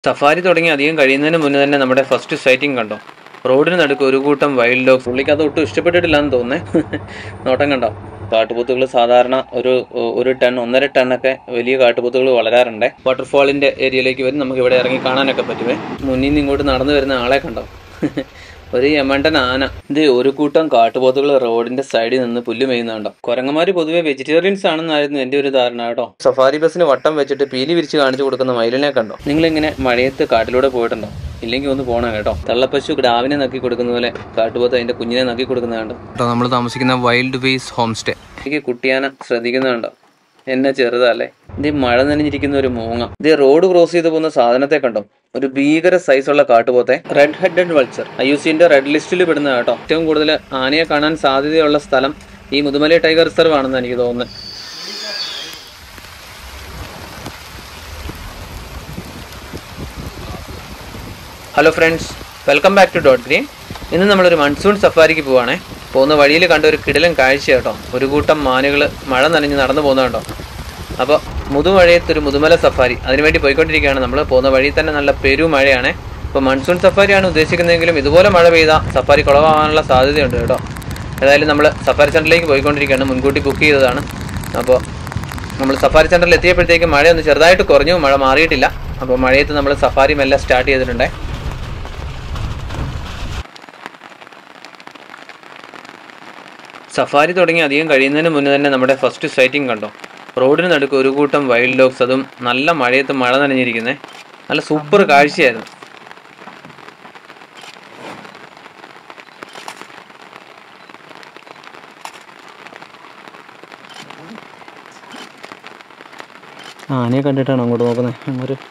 safari തുടങ്ങി അധികം കഴിയുന്നതിന് മുന്നേ തന്നെ നമ്മുടെ ഫസ്റ്റ് സൈറ്റിംഗ് കണ്ടോ റോഡിന് നടുക്ക് ഒരു കൂട്ടം വൈൽഡ് ഡോഗ്സ് പുള്ളിക്ക് അത് ഒട്ടും ഇഷ്ടപ്പെട്ടിട്ടില്ലാന്ന് തോന്നുന്നേ നോട്ടം കണ്ടോ കാട്ടുപോത്തുകൾ സാധാരണ ഒരു ഒരു ടൺ ഒന്നര ടണ്ണൊക്കെ വലിയ കാട്ടുപോത്തുകൾ വളരാറുണ്ട് വാട്ടർഫാളിന്റെ ഏരിയയിലേക്ക് വരും നമുക്ക് ഇവിടെ ഇറങ്ങി കാണാനൊക്കെ പറ്റുമേ മുന്നിൽ നിന്ന് ഇങ്ങോട്ട് നടന്നു വരുന്ന ആളെ കണ്ടോ ഒരു യമണ്ടൻ ആന ഇത് ഒരു കൂട്ടം കാട്ടുപോത്തുകൾ റോഡിന്റെ സൈഡിൽ നിന്ന് പുല്ല് മേയുന്നുണ്ടോ കുരങ്ങന്മാര് പൊതുവെ വെജിറ്റേറിയൻസ് ആണെന്നായിരുന്നു എന്റെ ഒരു ധാരണ കേട്ടോ സഫാരി ബസ്സിന് വട്ടം വെച്ചിട്ട് പീലി വിരിച്ച് കാണിച്ചു കൊടുക്കുന്ന മയിലിനെ കണ്ടോ നിങ്ങൾ ഇങ്ങനെ മഴയത്ത് കാട്ടിലൂടെ പോയിട്ടുണ്ടോ ഇല്ലെങ്കിൽ ഒന്ന് പോണം കേട്ടോ തള്ളപ്പശു ഗ്രാവിനെ നക്കി കൊടുക്കുന്ന പോലെ കാട്ടുപോത്ത് അതിന്റെ കുഞ്ഞിനെ നക്കി കൊടുക്കുന്ന കണ്ടോ കേട്ടോ നമ്മൾ താമസിക്കുന്ന വൈൽഡ് വേസ് ഹോം സ്റ്റേ എനിക്ക് കുട്ടിയാന ശ്രദ്ധിക്കുന്നുണ്ടോ എന്നെ ചെറുതല്ലേ ഇത് ഈ മഴ നനഞ്ഞിരിക്കുന്ന ഒരു മൂങ്ങ ഇത് ഈ റോഡ് ക്രോസ് ചെയ്ത് പോകുന്ന സാധനത്തെ കണ്ടോ ഒരു ഭീകര സൈസുള്ള കാട്ടുപോത്തെ red headed vulture I U സിന്റെ റെഡ് ലിസ്റ്റിൽ പെടുന്ന കേട്ടോ ഏറ്റവും കൂടുതൽ ആനയെ കാണാൻ സാധ്യതയുള്ള സ്ഥലം ഈ മുതുമല ടൈഗർ റിസർവ് ആണെന്ന് എനിക്ക് തോന്നുന്നത് hello friends welcome back to dot green ഇന്ന് നമ്മളൊരു മൺസൂൺ സഫാരിക്ക് പോവാണേ പോകുന്ന വഴിയിൽ കണ്ട ഒരു കിടിലൻ കാഴ്ച കേട്ടോ ഒരു കൂട്ടം മാനുകൾ മഴ നനഞ്ഞ് നടന്നു പോകുന്നത് കേട്ടോ അപ്പോൾ മുതുമഴയത്ത് ഒരു മുതുമല സഫാരി അതിനുവേണ്ടി പോയിക്കൊണ്ടിരിക്കുകയാണ് നമ്മൾ പോകുന്ന വഴി തന്നെ നല്ല പെരു മഴയാണ് ഇപ്പോൾ മൺസൂൺ സഫാരിയാണ് ഉദ്ദേശിക്കുന്നതെങ്കിലും ഇതുപോലെ മഴ പെയ്താൽ സഫാരി കുളവാകാനുള്ള സാധ്യതയുണ്ട് കേട്ടോ ഏതായാലും നമ്മൾ സഫാരി സെൻറ്ററിലേക്ക് പോയിക്കൊണ്ടിരിക്കുകയാണ് മുൻകൂട്ടി ബുക്ക് ചെയ്തതാണ് അപ്പോൾ നമ്മൾ സഫാരി സെൻറ്ററിൽ എത്തിയപ്പോഴത്തേക്ക് മഴ ഒന്ന് ചെറുതായിട്ട് കുറഞ്ഞു മഴ മാറിയിട്ടില്ല അപ്പോൾ മഴയത്ത് നമ്മൾ സഫാരി മെല്ലെ സ്റ്റാർട്ട് ചെയ്തിട്ടുണ്ടേ സഫാരി തുടങ്ങി അധികം കഴിയുന്നതിന് മുന്നേ തന്നെ നമ്മുടെ ഫസ്റ്റ് സൈറ്റിംഗ് കണ്ടോ റോഡിന് നടുക്ക് ഒരു കൂട്ടം വൈൽഡ് ഡോഗ്സ് അതും നല്ല മഴയത്ത് മഴ നനഞ്ഞിരിക്കുന്നേ നല്ല സൂപ്പർ കാഴ്ചയായിരുന്നു ആനയെ കണ്ടിട്ടാണ് അങ്ങോട്ട് നോക്കുന്നത് ഒരു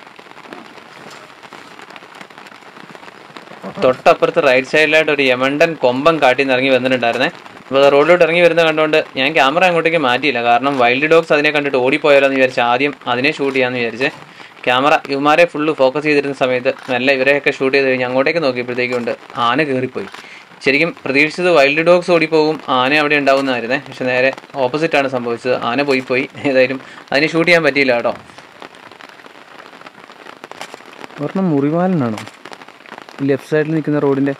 തൊട്ടപ്പുറത്ത് റൈറ്റ് സൈഡിലായിട്ട് ഒരു യമണ്ടൻ കൊമ്പൻ കാട്ടിൽ നിന്ന് ഇറങ്ങി വന്നിട്ടുണ്ടായിരുന്നേ അപ്പോൾ റോഡിലോട്ട് ഇറങ്ങി വരുന്ന കണ്ടുകൊണ്ട് ഞാൻ ക്യാമറ അങ്ങോട്ടേക്ക് മാറ്റിയില്ല കാരണം വൈൽഡ് ഡോഗ്സ് അതിനെ കണ്ടിട്ട് ഓടിപ്പോയാലോ എന്ന് വിചാരിച്ച് ആദ്യം അതിനെ ഷൂട്ട് ചെയ്യാമെന്ന് വിചാരിച്ച് ക്യാമറ ഇവന്മാരെ ഫുള്ള് ഫോക്കസ് ചെയ്തിരുന്ന സമയത്ത് നല്ല ഇവരെയൊക്കെ ഷൂട്ട് ചെയ്ത് കഴിഞ്ഞ് അങ്ങോട്ടേക്ക് നോക്കിയപ്പോഴത്തേക്കുണ്ട് ആന കയറിപ്പോയി ശരിക്കും പ്രതീക്ഷിച്ചത് വൈൽഡ് ഡോഗ്സ് ഓടിപ്പോകും ആന അവിടെ ഉണ്ടാവുന്നതായിരുന്നേ പക്ഷെ നേരെ ഓപ്പോസിറ്റാണ് സംഭവിച്ചത് ആന പോയി പോയി ഏതായാലും അതിനെ ഷൂട്ട് ചെയ്യാൻ പറ്റിയില്ല കേട്ടോ ഒരെണ്ണം മുറിവാലനാണോ ലെഫ്റ്റ് സൈഡിൽ നിൽക്കുന്ന റോഡിന്റെ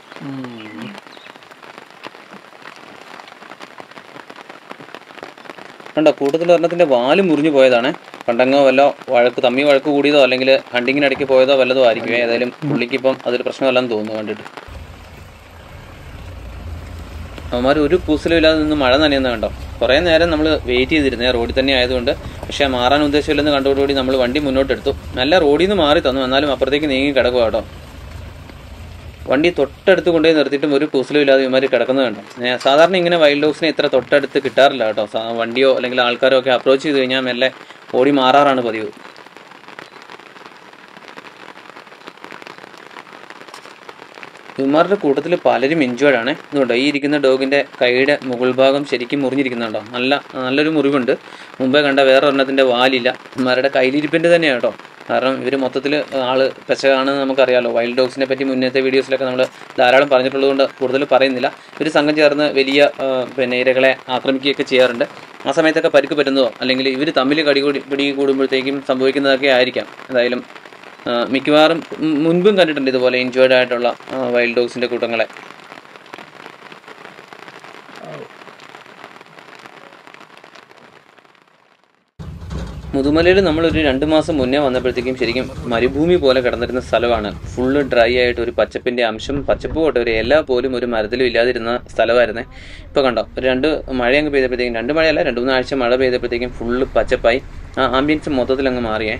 കണ്ടോ കൂട്ടത്തിൽ ഒരെണ്ണത്തിന്റെ വാല് മുറിഞ്ഞു പോയതാണ് പണ്ടങ്ങോ വല്ലോ വഴക്ക് തമ്മി വഴക്ക് കൂടിയതോ അല്ലെങ്കിൽ ഹണ്ടിങ്ങിനിടയ്ക്ക് പോയതോ വല്ലതോ ആയിരിക്കും ഏതായാലും പുള്ളിക്ക് ഇപ്പം അതൊരു പ്രശ്നമല്ലെന്ന് തോന്നുന്നു കണ്ടിട്ട് അവന്മാർ ഒരു കൂസലും ഇല്ലാതെ നിന്ന് മഴ നനയുന്ന കണ്ടോ കുറേ നേരം നമ്മൾ വെയിറ്റ് ചെയ്തിരുന്നേ റോഡിൽ തന്നെ ആയതുകൊണ്ട് പക്ഷേ മാറാൻ ഉദ്ദേശമില്ലെന്ന് കണ്ടോടുകൂടി നമ്മൾ വണ്ടി മുന്നോട്ടെടുത്തു നല്ല റോഡിൽ നിന്ന് മാറി തന്നു എന്നാലും അപ്പുറത്തേക്ക് നീങ്ങി കിടക്കുക കേട്ടോ വണ്ടി തൊട്ടടുത്ത് കൊണ്ടുപോയി നിർത്തിയിട്ടും ഒരു കൂസലും ഇല്ലാതെ ഇവന്മാർ കിടക്കുന്നത് കണ്ടോ ഞാൻ സാധാരണ ഇങ്ങനെ വൈൽഡ് ഡോഗ്സിനെ ഇത്ര തൊട്ടടുത്ത് കിട്ടാറില്ല കേട്ടോ സാ- വണ്ടിയോ അല്ലെങ്കിൽ ആൾക്കാരോ ഒക്കെ അപ്രോച്ച് ചെയ്ത് കഴിഞ്ഞാൽ മെല്ലെ ഓടി മാറാറാണ് പതിവ് ഇവന്മാരുടെ കൂട്ടത്തിൽ പലരും ഇഞ്ചേർഡ് ആണ് ഇതുകൊണ്ടോ ഈ ഇരിക്കുന്ന ഡോഗിന്റെ കൈയുടെ മുകൾ ഭാഗം ശരിക്കും മുറിഞ്ഞിരിക്കുന്നുണ്ടോ നല്ല നല്ലൊരു മുറിവുണ്ട് മുമ്പേ കണ്ട വേറെ ഒരെണ്ണത്തിന്റെ വാലില്ല ഇവന്മാരുടെ കയ്യിലിരിപ്പിന്റെ തന്നെയാണ് കേട്ടോ കാരണം ഇവർ മൊത്തത്തിൽ ആള് പെശകാണെന്ന് നമുക്കറിയാലോ വൈൽഡ് ഡോഗ്സിനെ പറ്റി മുന്നത്തെ വീഡിയോസിലൊക്കെ നമ്മൾ ധാരാളം പറഞ്ഞിട്ടുള്ളതുകൊണ്ട് കൂടുതൽ പറയുന്നില്ല ഇവർ സംഘം ചേർന്ന് വലിയ ആ, പിന്നെ ഇരകളെ ആക്രമിക്കുകയൊക്കെ ചെയ്യാറുണ്ട് ആ സമയത്തൊക്കെ പരിക്ക് പറ്റുന്നതോ അല്ലെങ്കിൽ ഇവർ തമ്മിൽ കടികൂടി പിടി കൂടുമ്പോഴത്തേക്കും സംഭവിക്കുന്നതൊക്കെ ആയിരിക്കാം എന്തായാലും ആ, മിക്കവാറും ഉം മുൻപും കണ്ടിട്ടുണ്ട് ഇതുപോലെ ഇൻജോയ്ഡ് ആയിട്ടുള്ള വൈൽഡ് ഡോഗ്സിന്റെ കൂട്ടങ്ങളെ മുതുമലയിൽ നമ്മളൊരു രണ്ട് മാസം മുന്നേ വന്നപ്പോഴത്തേക്കും ശരിക്കും മരുഭൂമി പോലെ കിടന്നിരുന്ന സ്ഥലമാണ് ഫുള്ള് ഡ്രൈ ആയിട്ട് ഒരു പച്ചപ്പിന്റെ അംശം പച്ചപ്പ് പോട്ടെ ഒരു ഇല പോലും ഒരു മരത്തിലും ഇല്ലാതിരുന്ന സ്ഥലമായിരുന്നേ ഇപ്പൊ കണ്ടോ ഒരു രണ്ട് മഴ അങ്ങ് പെയ്തപ്പോഴത്തേക്കും രണ്ട് മഴയല്ല രണ്ട് മൂന്ന് ആഴ്ച മഴ പെയ്തപ്പോഴത്തേക്കും ഫുള്ള് പച്ചപ്പായി ആ ആംബിയൻസ് മൊത്തത്തിൽ അങ്ങ് മാറിയേ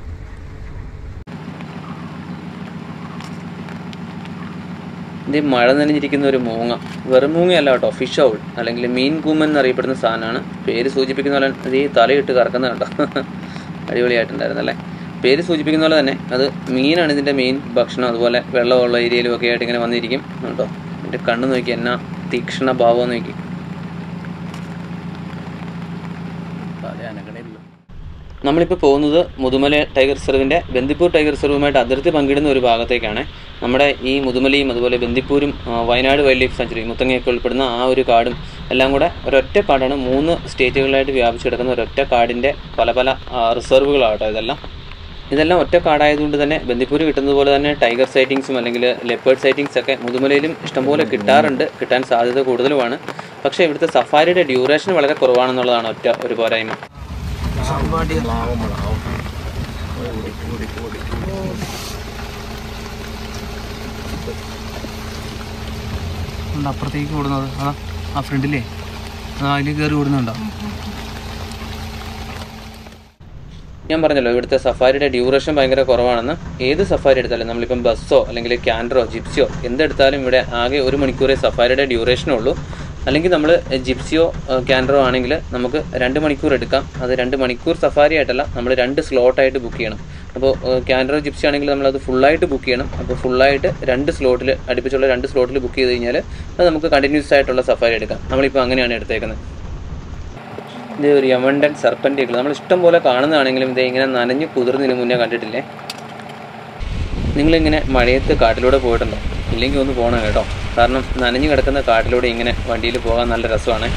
ഇത് മഴ നനഞ്ഞിരിക്കുന്ന ഒരു മൂങ്ങ വെറും മൂങ്ങയല്ല കേട്ടോ ഫിഷ് ഔൾ അല്ലെങ്കിൽ മീൻ കൂമൻ എന്നറിയപ്പെടുന്ന സാധനമാണ് പേര് സൂചിപ്പിക്കുന്ന പോലെ ഇത് ഈ തലയിട്ട് കറക്കുന്ന കണ്ടോ അടിപൊളിയായിട്ടുണ്ടായിരുന്നല്ലേ പേര് സൂചിപ്പിക്കുന്ന പോലെ തന്നെ അത് മീനാണ് ഇതിൻ്റെ മെയിൻ ഭക്ഷണം അതുപോലെ വെള്ളമുള്ള ഏരിയയിലും ഒക്കെ ആയിട്ട് ഇങ്ങനെ വന്നിരിക്കും കേട്ടോ എൻ്റെ കണ്ണ് നോക്കി എന്നാ തീക്ഷ്ണ ഭാവം നോക്കി നമ്മളിപ്പോൾ പോകുന്നത് മുതുമല ടൈഗർ റിസർവിൻ്റെ ബന്ദിപ്പൂർ ടൈഗർ റിസർവുമായിട്ട് അതിർത്തി പങ്കിടുന്ന ഒരു ഭാഗത്തേക്കാണ് നമ്മുടെ ഈ മുതുമലയും അതുപോലെ ബന്ദിപ്പൂരും ആ, വയനാട് വൈൽഡ് ലൈഫ് സാഞ്ചുറി മുത്തങ്ങയൊക്കെ ഉൾപ്പെടുന്ന ആ ഒരു കാടും എല്ലാം കൂടെ ഒരൊറ്റ കാടാണ് മൂന്ന് സ്റ്റേറ്റുകളായിട്ട് വ്യാപിച്ചു കിടക്കുന്ന ഒരൊറ്റ കാടിൻ്റെ പല പല ആ, റിസർവുകളാട്ടോ ഇതെല്ലാം ഇതെല്ലാം ഒറ്റ കാടായതുകൊണ്ട് തന്നെ ബന്ദിപ്പൂര് കിട്ടുന്നത് പോലെ തന്നെ ടൈഗർ സൈറ്റിങ്സും അല്ലെങ്കിൽ ലെപ്പേർഡ് സൈറ്റിങ്സ് ഒക്കെ മുതുമലയിലും ഇഷ്ടംപോലെ കിട്ടാറുണ്ട് കിട്ടാൻ സാധ്യത കൂടുതലുമാണ് പക്ഷേ ഇവിടുത്തെ സഫാരിയുടെ ഡ്യൂറേഷൻ വളരെ കുറവാണെന്നുള്ളതാണ് ഒറ്റ ഒരു പോരായ്മ അപ്പുറത്തേക്ക് ഓടുന്നത് ആ ആ ഫ്രണ്ടിലേ ആ അതിൽ കയറി ഓടുന്നുണ്ടോ ഞാൻ പറഞ്ഞല്ലോ ഇവിടുത്തെ സഫാരിയുടെ ഡ്യൂറേഷൻ ഭയങ്കര കുറവാണെന്ന് ഏത് സഫാരി എടുത്താലും നമ്മളിപ്പം ബസ്സോ അല്ലെങ്കിൽ ക്യാൻഡറോ ജിപ്സിയോ എന്തെടുത്താലും ഇവിടെ ആകെ ഒരു മണിക്കൂറേ സഫാരിയുടെ ഡ്യൂറേഷനേ ഉള്ളൂ അല്ലെങ്കിൽ നമ്മൾ ജിപ്സിയോ ക്യാൻഡറോ ആണെങ്കിൽ നമുക്ക് രണ്ട് മണിക്കൂർ എടുക്കാം അത് രണ്ട് മണിക്കൂർ സഫാരി ആയിട്ടല്ല നമ്മൾ രണ്ട് സ്ലോട്ടായിട്ട് ബുക്ക് ചെയ്യണം അപ്പോൾ ക്യാൻഡറോ ജിപ്സി ആണെങ്കിൽ നമ്മളത് ഫുള്ളായിട്ട് ബുക്ക് ചെയ്യണം അപ്പോൾ ഫുള്ളായിട്ട് രണ്ട് സ്ലോട്ടിൽ അടുപ്പിച്ചുള്ള രണ്ട് സ്ലോട്ടിൽ ബുക്ക് ചെയ്ത് കഴിഞ്ഞാൽ അത് നമുക്ക് കണ്ടിന്യൂസ് ആയിട്ടുള്ള സഫാരി എടുക്കാം നമ്മളിപ്പോൾ അങ്ങനെയാണ് എടുത്തേക്കുന്നത് ഇത് ഒരു യമണ്ടൻ സർപ്പൻറ്റികൾ നമ്മൾ ഇഷ്ടം പോലെ കാണുന്നതാണെങ്കിലും ഇത് ഇങ്ങനെ നനഞ്ഞ് കുതിർന്നതിന് മുന്നേ കണ്ടിട്ടില്ലേ നിങ്ങളിങ്ങനെ മഴയത്ത് കാട്ടിലൂടെ പോയിട്ടുണ്ടോ ഇല്ലെങ്കിൽ ഒന്ന് പോകണം കേട്ടോ കാരണം നനഞ്ഞു കിടക്കുന്ന കാട്ടിലൂടെ ഇങ്ങനെ വണ്ടിയിൽ പോകാൻ നല്ല രസമാണ്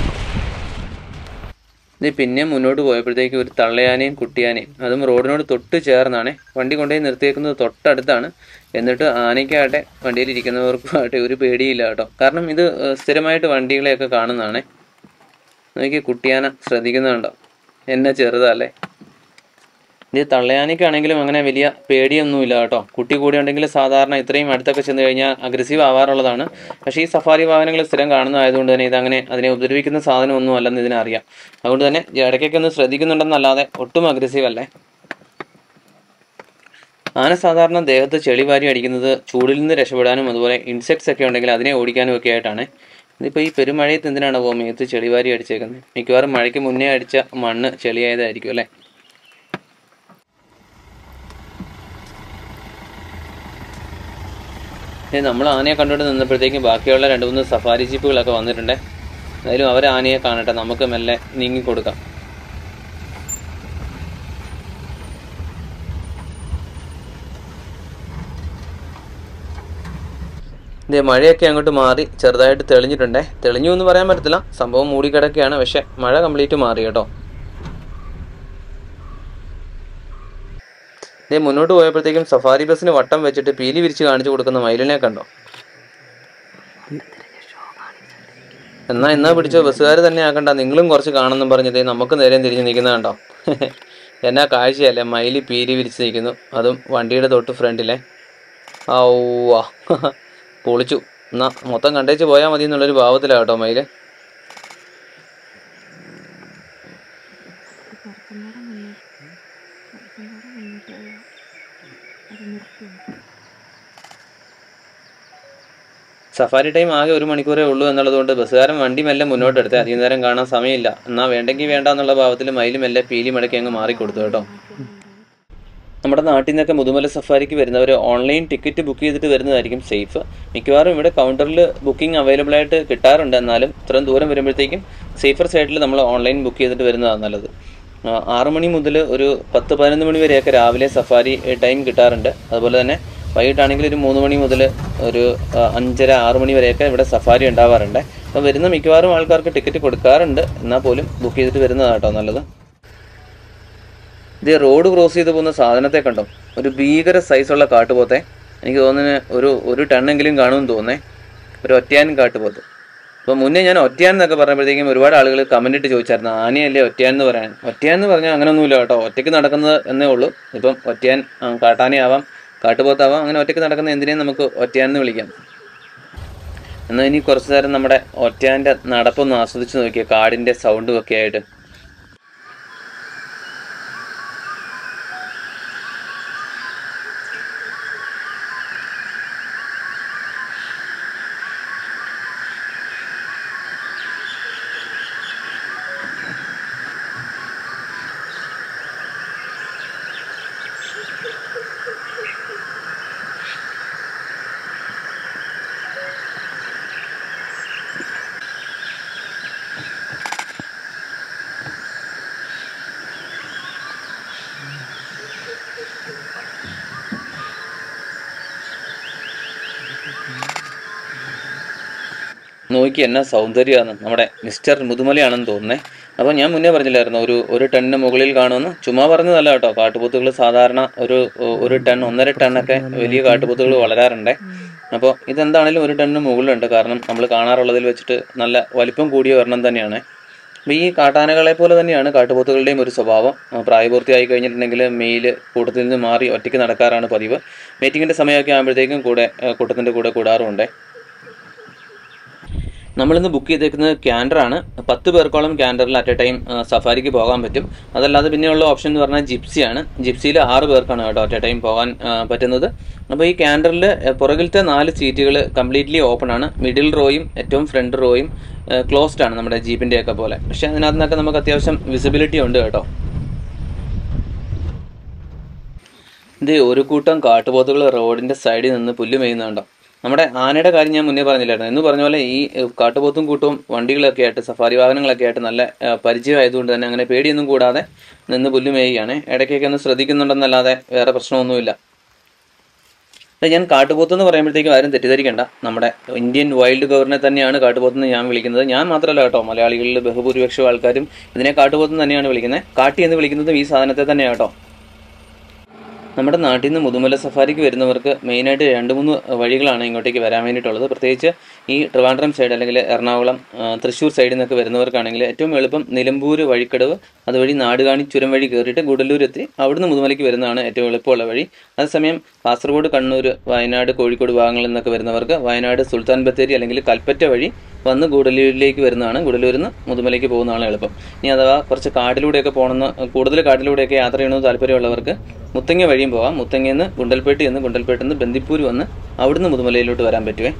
ഇത് പിന്നെ മുന്നോട്ട് പോയപ്പോഴത്തേക്ക് ഒരു തള്ളയാനയും കുട്ടിയാനയും അതും റോഡിനോട് തൊട്ട് ചേർന്നാണ് വണ്ടി കൊണ്ടുപോയി നിർത്തിയേക്കുന്നത് തൊട്ടടുത്താണ് എന്നിട്ട് ആനയ്ക്കാട്ടെ വണ്ടിയിൽ ഇരിക്കുന്നവർക്കുമായിട്ട് ഒരു പേടിയില്ല കേട്ടോ കാരണം ഇത് ഏഹ്, സ്ഥിരമായിട്ട് വണ്ടികളെയൊക്കെ കാണുന്നതാണ് നോക്കി കുട്ടിയാന ശ്രദ്ധിക്കുന്നുണ്ടോ എന്നെ ചെറുതല്ലേ ഇത് തള്ളയാനയ്ക്കാണെങ്കിലും അങ്ങനെ വലിയ പേടിയൊന്നുമില്ല കേട്ടോ കുട്ടി കൂടി ഉണ്ടെങ്കിൽ സാധാരണ ഇത്രയും അടുത്തൊക്കെ ചെന്ന് കഴിഞ്ഞാൽ അഗ്രസീവ് ആവാറുള്ളതാണ് പക്ഷേ ഈ സഫാരി വാഹനങ്ങൾ സ്ഥിരം കാണുന്നതായതുകൊണ്ട് തന്നെ ഇതങ്ങനെ അതിനെ ഉപദ്രവിക്കുന്ന സാധനമൊന്നും അല്ലെന്ന് ഇതിനറിയാം അതുകൊണ്ട് തന്നെ ഇടയ്ക്കൊക്കെ ഒന്ന് ശ്രദ്ധിക്കുന്നുണ്ടെന്നല്ലാതെ ഒട്ടും അഗ്രസീവ് അല്ലേ ആന സാധാരണ ദേഹത്ത് ചെളി വാരി അടിക്കുന്നത് ചൂടിൽ നിന്ന് രക്ഷപ്പെടാനും അതുപോലെ ഇൻസെക്ട്സ് ഒക്കെ ഉണ്ടെങ്കിൽ അതിനെ ഓടിക്കാനും ഒക്കെ ആയിട്ടാണ് ഇതിപ്പോൾ ഈ പെരുമഴയത്ത് എന്തിനാണ് പോകും മേത്ത് ചെളി വാരി അടിച്ചേക്കുന്നത് മിക്കവാറും മഴയ്ക്ക് മുന്നേ അടിച്ച മണ്ണ് ചെളിയായതായിരിക്കും അല്ലേ ഇനി നമ്മൾ ആനയെ കണ്ടുകൊണ്ട് നിന്നപ്പോഴത്തേക്കും ബാക്കിയുള്ള രണ്ട് മൂന്ന് സഫാരി ജീപ്പുകളൊക്കെ വന്നിട്ടുണ്ട് എന്തായാലും അവർ ആനയെ കാണട്ടെ നമുക്ക് മെല്ലെ നീങ്ങി കൊടുക്കാം ഇതേ മഴയൊക്കെ അങ്ങോട്ട് മാറി ചെറുതായിട്ട് തെളിഞ്ഞിട്ടുണ്ടേ തെളിഞ്ഞു എന്ന് പറയാൻ പറ്റത്തില്ല സംഭവം മൂടിക്കിടക്കുകയാണ് പക്ഷെ മഴ കംപ്ലീറ്റ് മാറി കേട്ടോ ഇതേ മുന്നോട്ട് പോയപ്പോഴത്തേക്കും സഫാരി ബസ്സിന് വട്ടം വെച്ചിട്ട് പീലി വിരിച്ച് കാണിച്ചു കൊടുക്കുന്ന മയിലിനെ കണ്ടോ എന്നാ എന്നാ പിടിച്ചോ ബസ്സുകാർ തന്നെ ആക്കണ്ട നിങ്ങളും കുറച്ച് കാണുന്നും പറഞ്ഞതേ നമുക്ക് നേരെ തിരിഞ്ഞ് നിൽക്കുന്ന കണ്ടോ എന്നാ കാഴ്ചയല്ലേ മയില് പീലി വിരിച്ച് നിൽക്കുന്നു അതും വണ്ടിയുടെ തൊട്ട് ഫ്രണ്ടിലെ ഔവാ പൊളിച്ചു എന്നാ മൊത്തം കണ്ടേച്ച് പോയാൽ മതി എന്നുള്ളൊരു ഭാവത്തിലാ കേട്ടോ മയില് സഫാരി ടൈം ആകെ ഒരു മണിക്കൂറേ ഉള്ളൂ എന്നുള്ളതുകൊണ്ട് ബസ്സുകാരൻ വണ്ടി മെല്ലെ മുന്നോട്ട് എടുത്തേ അധികം നേരം കാണാൻ സമയമില്ല എന്നാ വേണ്ടെങ്കിൽ വേണ്ട എന്നുള്ള ഭാവത്തിൽ മയില് മെല്ലെ പീലി മടക്കി അങ്ങ് മാറിക്കൊടുത്തു കേട്ടോ നമ്മുടെ നാട്ടിൽ നിന്നൊക്കെ മുതുമല സഫാരിക്ക് വരുന്നവർ ഓൺലൈൻ ടിക്കറ്റ് ബുക്ക് ചെയ്തിട്ട് വരുന്നതായിരിക്കും സേഫ് മിക്കവാറും ഇവിടെ കൗണ്ടറിൽ ബുക്കിംഗ് അവൈലബിൾ ആയിട്ട് കിട്ടാറുണ്ട് എന്നാലും ഇത്രയും ദൂരം വരുമ്പോഴത്തേക്കും സേഫർ സൈഡിൽ നമ്മൾ ഓൺലൈൻ ബുക്ക് ചെയ്തിട്ട് വരുന്നതാണ് നല്ലത് ആ, ആറ് മണി മുതൽ ഒരു പത്ത് പതിനൊന്ന് മണി വരെയൊക്കെ രാവിലെ സഫാരി ടൈം കിട്ടാറുണ്ട് അതുപോലെ തന്നെ വൈകിട്ടാണെങ്കിൽ ഒരു മൂന്ന് മണി മുതൽ ഒരു ആ, അഞ്ചര ആറ് മണി വരെയൊക്കെ ഇവിടെ സഫാരി ഉണ്ടാവാറുണ്ട് അപ്പോൾ വരുന്ന മിക്കവാറും ആൾക്കാർക്ക് ടിക്കറ്റ് കൊടുക്കാറുണ്ട് എന്നാൽ പോലും ബുക്ക് ചെയ്തിട്ട് വരുന്നതാണ് കേട്ടോ നല്ലത് ഇത് റോഡ് ക്രോസ് ചെയ്ത് പോകുന്ന സാധനത്തെ കണ്ടോ ഒരു ഭീകര സൈസുള്ള കാട്ടുപോത്തെ എനിക്ക് തോന്നുന്നു ഒരു ഒരു ടണ്ണെങ്കിലും കാണുമെന്ന് തോന്നേ ഒരു ഒറ്റയാൻ കാട്ടുപോത്ത് അപ്പോൾ മുന്നേ ഞാൻ ഒറ്റയാൻ എന്നൊക്കെ പറഞ്ഞപ്പോഴത്തേക്കും ഒരുപാട് ആളുകൾ കമന്റ് ഇട്ട് ചോദിച്ചായിരുന്നു ആനയല്ലേ ഒറ്റയാൻ എന്ന് പറയാൻ ഒറ്റയാൻ എന്ന് പറഞ്ഞാൽ അങ്ങനെയൊന്നുമില്ല കേട്ടോ ഒറ്റയ്ക്ക് നടക്കുന്നത് എന്നേ ഉള്ളൂ ഇപ്പം ഒറ്റയാൻ ആ, കാട്ടാനയാവാം കാട്ടുപോത്താവാം അങ്ങനെ ഒറ്റയ്ക്ക് നടക്കുന്ന എന്തിനേയും നമുക്ക് ഒറ്റയാൻ എന്ന് വിളിക്കാം എന്നാൽ ഇനി കുറച്ചു നേരം നമ്മുടെ ഒറ്റയാൻ്റെ നടപ്പൊന്ന് ആസ്വദിച്ച് നോക്കിയ കാടിൻ്റെ സൗണ്ടും ഒക്കെ ആയിട്ട് നോക്കി എന്നാ സൗന്ദര്യമാണ് നമ്മുടെ മിസ്റ്റർ മുതുമലയാണെന്ന് തോന്നുന്നേ അപ്പോൾ ഞാൻ മുന്നേ പറഞ്ഞില്ലായിരുന്നു ഒരു ഒരു ടണ്ണിന് മുകളിൽ കാണുമെന്ന് ചുമ്മാ പറഞ്ഞതല്ല കേട്ടോ കാട്ടുപോത്തുകൾ സാധാരണ ഒരു ഒരു ടൺ ഒന്നര ടണ്ണൊക്കെ വലിയ കാട്ടുപോത്തുകൾ വളരാറുണ്ട് അപ്പോൾ ഇതെന്താണെങ്കിലും ഒരു ടണ്ണിന് മുകളിലുണ്ട് കാരണം നമ്മൾ കാണാറുള്ളതിൽ വെച്ചിട്ട് നല്ല വലിപ്പം കൂടിയ ഒരെണ്ണം തന്നെയാണ് അപ്പോൾ ഈ കാട്ടാനകളെ പോലെ തന്നെയാണ് കാട്ടുപോത്തുകളുടെയും ഒരു സ്വഭാവം ആ, പ്രായപൂർത്തിയായി കഴിഞ്ഞിട്ടുണ്ടെങ്കിൽ മെയിൽ കൂട്ടത്തിൽ നിന്ന് മാറി ഒറ്റയ്ക്ക് നടക്കാറാണ് പതിവ് മീറ്റിങ്ങിൻ്റെ സമയമൊക്കെ ആകുമ്പോഴത്തേക്കും കൂടെ ആ, കൂട്ടത്തിൻ്റെ കൂടെ കൂടാറുമുണ്ട് നമ്മളിന്ന് ബുക്ക് ചെയ്തേക്കുന്നത് ക്യാൻഡറാണ് പത്ത് പേർക്കോളം ക്യാൻഡറിൽ അറ്റ് എ ടൈം സഫാരിക്ക് പോകാൻ പറ്റും അതല്ലാതെ പിന്നെയുള്ള ഓപ്ഷൻ എന്ന് പറഞ്ഞാൽ ജിപ്സിയാണ് ജിപ്സിയിൽ ആറ് പേർക്കാണ് കേട്ടോ അറ്റ് എ ടൈം പോകാൻ ആ, പറ്റുന്നത് അപ്പോൾ ഈ ക്യാൻഡറിൽ പുറകിലത്തെ നാല് സീറ്റുകൾ കംപ്ലീറ്റ്ലി ഓപ്പൺ ആണ് മിഡിൽ റോയും ഏറ്റവും ഫ്രണ്ട് റോയും ക്ലോസ്ഡ് ആണ് നമ്മുടെ ജീപ്പിൻ്റെ ഒക്കെ പോലെ പക്ഷേ അതിനകത്ത് നിന്നൊക്കെ നമുക്ക് അത്യാവശ്യം വിസിബിലിറ്റി ഉണ്ട് കേട്ടോ ഇത് ഒരു കൂട്ടം കാട്ടുപോത്തുകൾ റോഡിന്റെ സൈഡിൽ നിന്ന് പുല്ല് മേയുന്നുണ്ടോ നമ്മുടെ ആനയുടെ കാര്യം ഞാൻ മുന്നേ പറഞ്ഞില്ലായിരുന്നു എന്ന് പറഞ്ഞ പോലെ ഈ ഏഹ്, കാട്ടുപോത്തും കൂട്ടവും വണ്ടികളൊക്കെ ആയിട്ട് സഫാരി വാഹനങ്ങളൊക്കെ ആയിട്ട് നല്ല ഏഹ്, പരിചയമായതുകൊണ്ട് തന്നെ അങ്ങനെ പേടിയൊന്നും കൂടാതെ നിന്ന് പുല്ല് മേയുകയാണ് ഇടയ്ക്കൊക്കെ ഒന്ന് ശ്രദ്ധിക്കുന്നുണ്ടെന്നല്ലാതെ വേറെ പ്രശ്നമൊന്നുമില്ല അല്ല, ഞാൻ കാട്ടുപോത്ത് എന്ന് പറയുമ്പോഴത്തേക്കും ആരും തെറ്റിദ്ധരിക്കേണ്ട നമ്മുടെ ഇന്ത്യൻ വൈൽഡ് ഗവർണെ തന്നെയാണ് കാട്ടുപോത്ത് എന്ന് ഞാൻ വിളിക്കുന്നത് ഞാൻ മാത്രമല്ല കേട്ടോ മലയാളികളിൽ ബഹുഭൂരിപക്ഷം ആൾക്കാരും ഇതിനെ കാട്ടുപോത്ത് തന്നെയാണ് വിളിക്കുന്നത് കാട്ടി എന്ന് വിളിക്കുന്നതും ഈ സാധനത്തെ തന്നെയാണ് കേട്ടോ നമ്മുടെ നാട്ടിൽ നിന്ന് മുതുമല സഫാരിക്ക് വരുന്നവർക്ക് മെയിനായിട്ട് രണ്ട് മൂന്ന് വഴികളാണ് ഇങ്ങോട്ടേക്ക് വരാൻ വേണ്ടിയിട്ടുള്ളത് പ്രത്യേകിച്ച് ഈ ട്രിവാൻഡ്രം സൈഡ് അല്ലെങ്കിൽ എറണാകുളം ആ, തൃശ്ശൂർ സൈഡിൽ നിന്നൊക്കെ വരുന്നവർക്കാണെങ്കിൽ ഏറ്റവും എളുപ്പം നിലമ്പൂർ വഴിക്കടവ് അതുവഴി നാടുകാണി ചുരം വഴി കയറിയിട്ട് ഗുഡല്ലൂർ എത്തി അവിടുന്ന് മുതുമലയ്ക്ക് വരുന്നതാണ് ഏറ്റവും എളുപ്പമുള്ള വഴി അതേസമയം കാസർഗോഡ് കണ്ണൂർ വയനാട് കോഴിക്കോട് ഭാഗങ്ങളിൽ നിന്നൊക്കെ വരുന്നവർക്ക് വയനാട് സുൽത്താൻ ബത്തേരി അല്ലെങ്കിൽ കൽപ്പറ്റ വഴി വന്ന് ഗൂഡല്ലൂരിലേക്ക് വരുന്നതാണ് ഗൂഡല്ലൂരിൽ നിന്ന് മുതുമലയ്ക്ക് പോകുന്നതാണ് എളുപ്പം ഇനി അഥവാ കുറച്ച് കാട്ടിലൂടെയൊക്കെ പോകണമെന്ന് കൂടുതൽ കാട്ടിലൂടെയൊക്കെ യാത്ര ചെയ്യണമെന്ന് താല്പര്യമുള്ളവർക്ക് മുത്തങ്ങ വഴിയും പോകാം മുത്തങ്ങയിൽ നിന്ന് ഗുണ്ടൽപേട്ട് എന്ന് ഗുണ്ടൽപേട്ടിൽ നിന്ന് ബന്ദിപ്പൂർ വന്ന് അവിടുന്ന് മുതുമലയിലോട്ട് വരാൻ പറ്റുമേ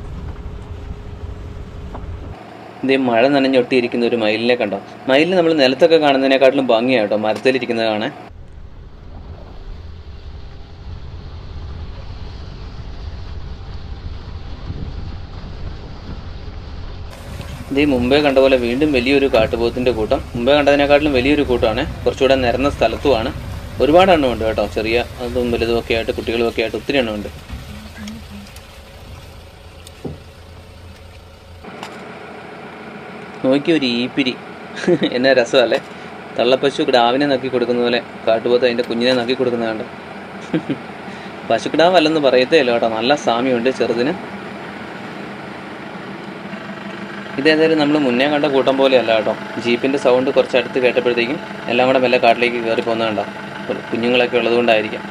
ഇതേ മഴ നനഞ്ഞൊട്ടിയിരിക്കുന്ന ഒരു മയിലിനെ കണ്ടോ മയിലിനെ നമ്മൾ നിലത്തൊക്കെ കാണുന്നതിനെക്കാട്ടിലും ഭംഗിയാണ് കേട്ടോ മരത്തിലിരിക്കുന്നത് കാണാൻ ഇത് മുമ്പേ കണ്ട പോലെ വീണ്ടും വലിയൊരു കാട്ടുപോത്തിന്റെ കൂട്ടം മുമ്പേ കണ്ടതിനെക്കാട്ടിലും വലിയൊരു കൂട്ടമാണ് കുറച്ചുകൂടെ നിരന്ന സ്ഥലത്തുമാണ് ഒരുപാട് എണ്ണം ഉണ്ട് കേട്ടോ ചെറിയ അതും വലുതും ഒക്കെ ആയിട്ട് കുട്ടികളും ഒക്കെ ആയിട്ട് ഒത്തിരി എണ്ണം ഉണ്ട് നോക്കി ഒരു ഈപ്പിരി എന്നാ രസമല്ലേ തള്ളപ്പശു കിടാവിനെ നക്കി കൊടുക്കുന്ന പോലെ കാട്ടുപോത്ത് അതിൻ്റെ കുഞ്ഞിനെ നക്കി കൊടുക്കുന്നതുണ്ട് പശുക്കിടാവല്ലെന്ന് പറയത്തേ ഇല്ല കേട്ടോ നല്ല സാമ്യമുണ്ട് ചെറുതിന് ഇതേതായാലും നമ്മൾ മുന്നേ കണ്ട കൂട്ടം പോലെയല്ല കേട്ടോ ജീപ്പിന്റെ സൗണ്ട് കുറച്ച് അടുത്ത് കേട്ടപ്പോഴത്തേക്കും എല്ലാം കൂടെ മെല്ലെ കാട്ടിലേക്ക് കയറി പോകുന്നത് കണ്ടോ കുഞ്ഞുങ്ങളൊക്കെ ഉള്ളതുകൊണ്ടായിരിക്കാം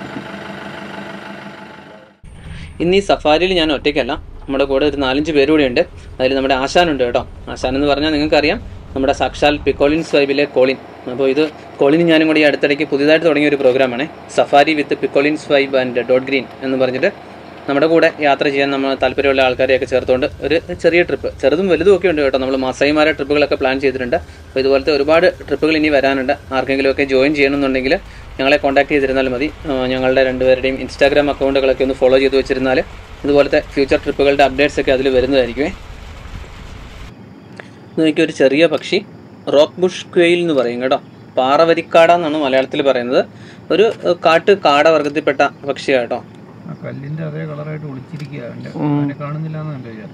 ഇന്ന് ഈ സഫാരിയിൽ ഞാൻ ഒറ്റയ്ക്കല്ല നമ്മുടെ കൂടെ ഒരു നാലഞ്ച് പേര് കൂടെ ഉണ്ട് അതിൽ നമ്മുടെ ആശാനുണ്ട് കേട്ടോ ആശാൻ എന്ന് പറഞ്ഞാൽ നിങ്ങൾക്കറിയാം നമ്മുടെ സാക്ഷാൽ പിക്കോളിൻസ് വൈബിലെ കോളിൻ അപ്പോൾ ഇത് കോളിൻ ഞാനും കൂടി ഈ അടുത്തിടയ്ക്ക് പുതിയതായിട്ട് തുടങ്ങിയ ഒരു പ്രോഗ്രാമാണ് safari with Picolins vibe and dot green എന്ന് പറഞ്ഞിട്ട് നമ്മുടെ കൂടെ യാത്ര ചെയ്യാൻ നമ്മൾ താല്പര്യമുള്ള ആൾക്കാരെയൊക്കെ ചേർത്തുകൊണ്ട് ഒരു ചെറിയ ട്രിപ്പ് ചെറുതും വലുതും ഒക്കെ ഉണ്ട് കേട്ടോ നമ്മൾ മാസായിമാരെ ട്രിപ്പുകളൊക്കെ പ്ലാൻ ചെയ്തിട്ടുണ്ട് അപ്പോൾ ഇതുപോലത്തെ ഒരുപാട് ട്രിപ്പുകൾ ഇനി വരാനുണ്ട് ആർക്കെങ്കിലുമൊക്കെ ജോയിൻ ചെയ്യണമെന്നുണ്ടെങ്കിൽ ഞങ്ങളെ കോൺടാക്ട് ചെയ്തിരുന്നാൽ മതി ആ, ഞങ്ങളുടെ രണ്ടുപേരുടെയും ഇൻസ്റ്റാഗ്രാം അക്കൗണ്ടുകളൊക്കെ ഒന്ന് ഫോളോ ചെയ്ത് വെച്ചിരുന്നാൽ ഇതുപോലത്തെ ഫ്യൂച്ചർ ട്രിപ്പുകളുടെ അപ്ഡേറ്റ്സ് ഒക്കെ അതിൽ വരുന്നതായിരിക്കുമേ നോക്കിയ ഒരു ചെറിയ പക്ഷി റോക്ക് ബുഷ് ക്വെയിൽ എന്ന് പറയും കേട്ടോ പാറവരിക്കാട എന്നാണ് മലയാളത്തിൽ പറയുന്നത് ഒരു ഏഹ്, കാട്ട് കാട വർഗത്തിൽപ്പെട്ട പക്ഷിയാണ് കേട്ടോ ആ കല്ലിന്റെ അതേ കളറായിട്ട് ഒളിച്ചിരിക്കുക അവന്റെ അവനെ കാണുന്നില്ല എന്ന് എന്റെ വിചാരം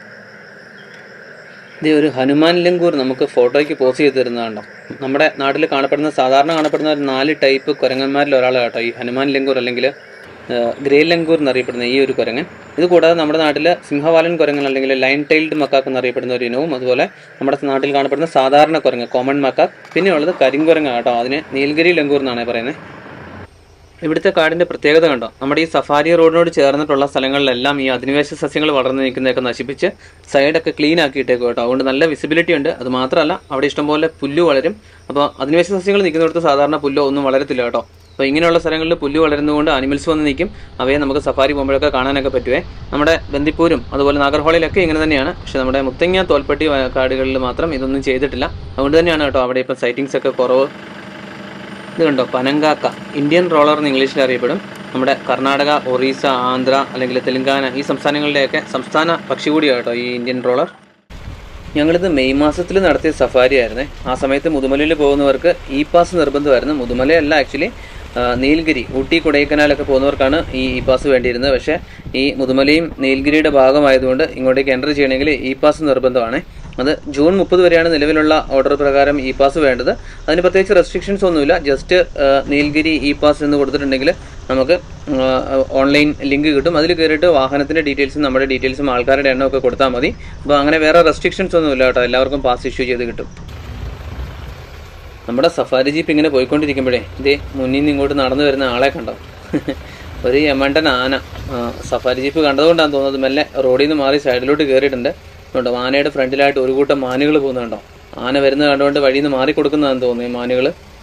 ഇത് ഒരു ഹനുമാൻ ലങ്കൂർ നമുക്ക് ഫോട്ടോയ്ക്ക് പോസ്റ്റ് ചെയ്ത് തരുന്നതാണ്ടോ നമ്മുടെ നാട്ടിൽ കാണപ്പെടുന്ന സാധാരണ കാണപ്പെടുന്ന ഒരു നാല് ടൈപ്പ് കുരങ്ങന്മാരിൽ ഒരാളാണ് കേട്ടോ ഈ ഹനുമാൻ ലങ്കൂർ അല്ലെങ്കിൽ ഗ്രേ ലങ്കൂർ എന്നറിയപ്പെടുന്ന ഈ ഒരു കുരങ്ങൻ ഇത് കൂടാതെ നമ്മുടെ നാട്ടിൽ സിംഹവാലൻ കുരങ്ങൻ അല്ലെങ്കിൽ ലൈൻ ടൈൽഡ് മക്കാക്ക് എന്നറിയപ്പെടുന്ന ഒരു ഇനവും അതുപോലെ നമ്മുടെ നാട്ടിൽ കാണപ്പെടുന്ന സാധാരണ കുരങ്ങ് കോമൺ മക്കാക്ക് പിന്നെ ഉള്ളത് കരിങ്കുരങ്ങ കേട്ടോ അതിന് നീൽഗിരി ലങ്കൂർ എന്നാണ് പറയുന്നത് ഇവിടുത്തെ കാടിന്റെ പ്രത്യേകത കണ്ടോ നമ്മുടെ ഈ സഫാരി റോഡിനോട് ചേർന്നിട്ടുള്ള സ്ഥലങ്ങളിലെല്ലാം ഈ അധിനിവേശ സസ്യങ്ങൾ വളർന്നു നിൽക്കുന്നതൊക്കെ നശിപ്പിച്ച് സൈഡൊക്കെ ക്ലീൻ ആക്കിയിട്ടേക്കും കേട്ടോ അതുകൊണ്ട് നല്ല വിസിബിലിറ്റി ഉണ്ട് അത് മാത്രമല്ല അവിടെ ഇഷ്ടംപോലെ പുല്ല് വളരും അപ്പോൾ അധിനിവേശ സസ്യങ്ങൾ നിൽക്കുന്നിടത്ത് സാധാരണ പുല്ലോ ഒന്നും വളരത്തില്ല കേട്ടോ അപ്പോൾ ഇങ്ങനെയുള്ള സ്ഥലങ്ങളിൽ പുല്ല് വളരുന്നതുകൊണ്ട് അനിമൽസ് വന്ന് നിൽക്കും അവയെ നമുക്ക് സഫാരി പോകുമ്പോഴൊക്കെ കാണാനൊക്കെ പറ്റുവേ നമ്മുടെ ബന്ദിപ്പൂരും അതുപോലെ നാഗർഹോളിലൊക്കെ ഇങ്ങനെ തന്നെയാണ് പക്ഷേ നമ്മുടെ മുത്തങ്ങ തോൽപ്പെട്ടി വ- കാടുകളിൽ മാത്രം ഇതൊന്നും ചെയ്തിട്ടില്ല അതുകൊണ്ട് തന്നെയാണ് കേട്ടോ അവിടെ ഇപ്പോൾ സൈറ്റിങ്സ് ഒക്കെ കുറവ് ഇത് കണ്ടോ പനങ്കാക്ക ഇന്ത്യൻ റോളർ എന്ന് ഇംഗ്ലീഷിൽ അറിയപ്പെടും നമ്മുടെ കർണാടക ഒറീസ ആന്ധ്ര അല്ലെങ്കിൽ തെലങ്കാന ഈ സംസ്ഥാനങ്ങളുടെയൊക്കെ സംസ്ഥാന പക്ഷി കൂടിയാണ് കേട്ടോ ഈ ഇന്ത്യൻ റോളർ ഞങ്ങളിത് മെയ് മാസത്തിൽ നടത്തിയ സഫാരി ആയിരുന്നേ ആ സമയത്ത് മുതുമലയിൽ പോകുന്നവർക്ക് ഇ പാസ് നിർബന്ധമായിരുന്നു മുതുമലയല്ല ആക്ച്വലി നീൽഗിരി ഊട്ടി കൊടൈക്കനാലൊക്കെ പോകുന്നവർക്കാണ് ഈ ഇ പാസ് വേണ്ടിയിരുന്നത് പക്ഷേ ഈ മുതുമലയും നീൽഗിരിയുടെ ഭാഗമായതുകൊണ്ട് ഇങ്ങോട്ടേക്ക് എൻ്റർ ചെയ്യണമെങ്കിൽ ഇ പാസ് നിർബന്ധമാണ് അത് ജൂൺ മുപ്പത് വരെയാണ് നിലവിലുള്ള ഓർഡർ പ്രകാരം ഇ പാസ് വേണ്ടത് അതിന് പ്രത്യേകിച്ച് റെസ്ട്രിക്ഷൻസ് ഒന്നുമില്ല ജസ്റ്റ് നീൽഗിരി ഇ പാസ് എന്ന് കൊടുത്തിട്ടുണ്ടെങ്കിൽ നമുക്ക് ഓൺലൈൻ ലിങ്ക് കിട്ടും അതിൽ കയറിയിട്ട് വാഹനത്തിൻ്റെ ഡീറ്റെയിൽസും നമ്മുടെ ഡീറ്റെയിൽസും ആൾക്കാരുടെ എണ്ണമൊക്കെ കൊടുത്താൽ മതി അപ്പോൾ അങ്ങനെ വേറെ റെസ്ട്രിക്ഷൻസ് ഒന്നുമില്ല കേട്ടോ എല്ലാവർക്കും പാസ് ഇഷ്യൂ ചെയ്ത് കിട്ടും നമ്മുടെ സഫാരി ജീപ്പ് ഇങ്ങനെ പോയിക്കൊണ്ടിരിക്കുമ്പോഴേ ഇതേ മുന്നിൽ നിന്ന് ഇങ്ങോട്ട് നടന്നു വരുന്ന ആളെ കണ്ടോ ഒരു യമണ്ടൻ ആന ആ, സഫാരി ജീപ്പ് കണ്ടതുകൊണ്ടാണ് തോന്നുന്നത് മെല്ലെ റോഡിൽ നിന്ന് മാറി സൈഡിലോട്ട് കയറിയിട്ടുണ്ട് അതുകൊണ്ട് ആനയുടെ ഫ്രണ്ടിലായിട്ട് ഒരു കൂട്ടം മാനുകൾ പോകുന്നുണ്ടോ ആന വരുന്നത് കണ്ടുകൊണ്ട് വഴിയിൽ നിന്ന് മാറി കൊടുക്കുന്നതാണെന്ന് തോന്നുന്നു ഈ മാനുകൾ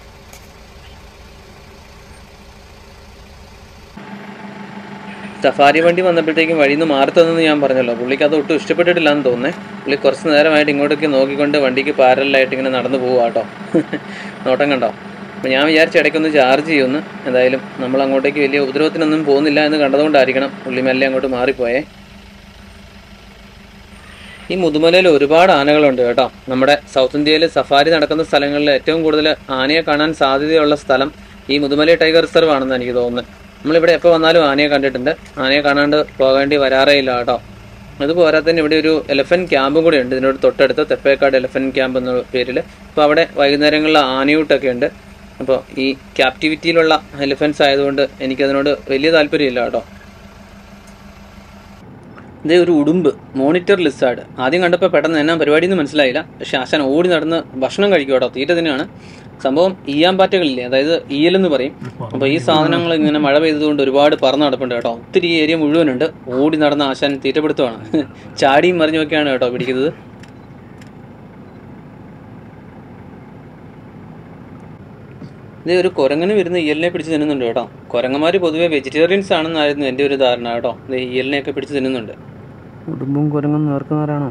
സഫാരി വണ്ടി വന്നപ്പോഴത്തേക്കും വഴിയിൽ നിന്ന് മാറി തന്നെന്ന് ഞാൻ പറഞ്ഞല്ലോ പുള്ളിക്ക് അത് ഒട്ടും ഇഷ്ടപ്പെട്ടിട്ടില്ല എന്ന് തോന്നുന്നേ പുള്ളി കുറച്ച് നേരമായിട്ട് ഇങ്ങോട്ടേക്ക് നോക്കിക്കൊണ്ട് വണ്ടിക്ക് പാരലായിട്ട് ഇങ്ങനെ നടന്നു പോവുക കേട്ടോ നോട്ടം കണ്ടോ അപ്പോൾ ഞാൻ വിചാരിച്ച ഇടയ്ക്കൊന്ന് ചാർജ് ചെയ്യുമെന്ന് എന്തായാലും നമ്മൾ അങ്ങോട്ടേക്ക് വലിയ ഉപദ്രവത്തിനൊന്നും പോകുന്നില്ല എന്ന് കണ്ടതുകൊണ്ടായിരിക്കണം പുള്ളി മെല്ലെ അങ്ങോട്ട് മാറിപ്പോയേ ഈ മുതുമലയിൽ ഒരുപാട് ആനകളുണ്ട് കേട്ടോ നമ്മുടെ സൗത്ത് ഇന്ത്യയിൽ സഫാരി നടക്കുന്ന സ്ഥലങ്ങളിൽ ഏറ്റവും കൂടുതൽ ആനയെ കാണാൻ സാധ്യതയുള്ള സ്ഥലം ഈ മുതുമല ടൈഗർ റിസർവ് ആണെന്ന് എനിക്ക് തോന്നുന്നത് നമ്മളിവിടെ എപ്പോൾ വന്നാലും ആനയെ കണ്ടിട്ടുണ്ട് ആനയെ കാണാണ്ട് പോകേണ്ടി വരാറേ ഇല്ല കേട്ടോ അത് പോരാതെ തന്നെ ഇവിടെ ഒരു എലഫന്റ് ക്യാമ്പും കൂടെ ഉണ്ട് ഇതിനോട് തൊട്ടടുത്ത് തെപ്പേക്കാട് എലഫന്റ് ക്യാമ്പ് എന്ന പേരിൽ അപ്പോൾ അവിടെ വൈകുന്നേരങ്ങളിൽ ആനയൂട്ടൊക്കെ ഉണ്ട് അപ്പോൾ ഈ ക്യാപ്റ്റിവിറ്റിയിലുള്ള എലിഫൻസ് ആയതുകൊണ്ട് എനിക്കതിനോട് വലിയ താല്പര്യമില്ല കേട്ടോ ഇതേ ഒരു ഉടുമ്പ് മോണിറ്റർ ലിസാർഡ് ആദ്യം കണ്ടപ്പോൾ പെട്ടെന്ന് എന്നാ പരിപാടി എന്ന് മനസ്സിലായില്ല പക്ഷെ ആശാൻ ഓടി നടന്ന് ഭക്ഷണം കഴിക്കും കേട്ടോ തീറ്റ തന്നെയാണ് സംഭവം ഈയാമ്പാറ്റകളില്ലേ അതായത് ഈയലെന്ന് പറയും അപ്പോൾ ഈ സാധനങ്ങൾ ഇങ്ങനെ മഴ പെയ്തതുകൊണ്ട് ഒരുപാട് പറന്ന് നടപ്പുണ്ട് കേട്ടോ ഒത്തിരി ഏരിയ മുഴുവനുണ്ട് ഓടി നടന്ന ആശാൻ തീറ്റപ്പെടുത്തുവാണ് ചാടിയും മറിഞ്ഞുമൊക്കെയാണ് കേട്ടോ പിടിക്കുന്നത് ഇത് ഒരു കുരങ്ങന് വരുന്ന ഇയലിനെ പിടിച്ച് തിന്നുന്നുണ്ട് കേട്ടോ കുരങ്ങന്മാർ പൊതുവെ വെജിറ്റേറിയൻസ് ആണെന്നായിരുന്നു എൻ്റെ ഒരു ധാരണ കേട്ടോ ഇത് ഇയലിനെയൊക്കെ പിടിച്ച് തിന്നുന്നുണ്ട് ഉടുമ്പും കുരങ്ങും നേർക്കുന്നവരാണോ